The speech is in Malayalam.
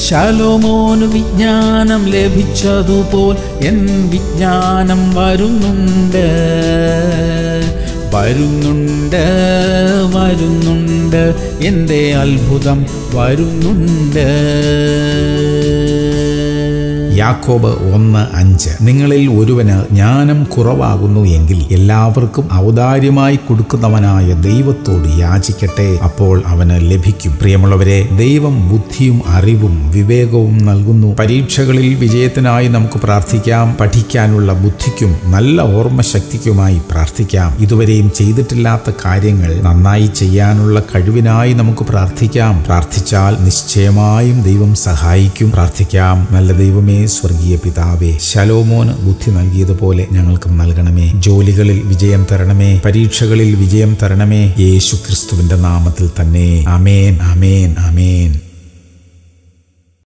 ശലോമോന് വിജ്ഞാനം ലഭിച്ചതുപോൽ എൻ വിജ്ഞാനം വരുന്നുണ്ട് വരുന്നുണ്ട് വരുന്നുണ്ട് എൻ്റെ അത്ഭുതം വരുന്നുണ്ട് യാക്കോബ് ഒന്ന് അഞ്ച് നിങ്ങളിൽ ഒരുവന് ജ്ഞാനം കുറവാകുന്നു എങ്കിൽ എല്ലാവർക്കും ഔദാര്യമായി കൊടുക്കുന്നവനായ ദൈവത്തോട് യാചിക്കട്ടെ അപ്പോൾ അവന് ലഭിക്കും പ്രിയമുള്ളവരെ ദൈവം ബുദ്ധിയും അറിവും വിവേകവും നൽകുന്നു പരീക്ഷകളിൽ വിജയത്തിനായി നമുക്ക് പ്രാർത്ഥിക്കാം പഠിക്കാനുള്ള ബുദ്ധിക്കും നല്ല ഓർമ്മശക്തിക്കുമായി പ്രാർത്ഥിക്കാം ഇതുവരെയും ചെയ്തിട്ടില്ലാത്ത കാര്യങ്ങൾ നന്നായി ചെയ്യാനുള്ള കഴിവിനായി നമുക്ക് പ്രാർത്ഥിക്കാം പ്രാർത്ഥിച്ചാൽ നിശ്ചയമായും ദൈവം സഹായിക്കും പ്രാർത്ഥിക്കാം നല്ല ദൈവമേ സ്വർഗീയ പിതാവേ ശലോമോന് ബുദ്ധി നൽകിയതുപോലെ ഞങ്ങൾക്കും നൽകണമേ ജോലികളിൽ വിജയം തരണമേ പരീക്ഷകളിൽ വിജയം തരണമേ യേശു ക്രിസ്തുവിന്റെ നാമത്തിൽ തന്നെ അമേൻ അമേൻ അമേൻ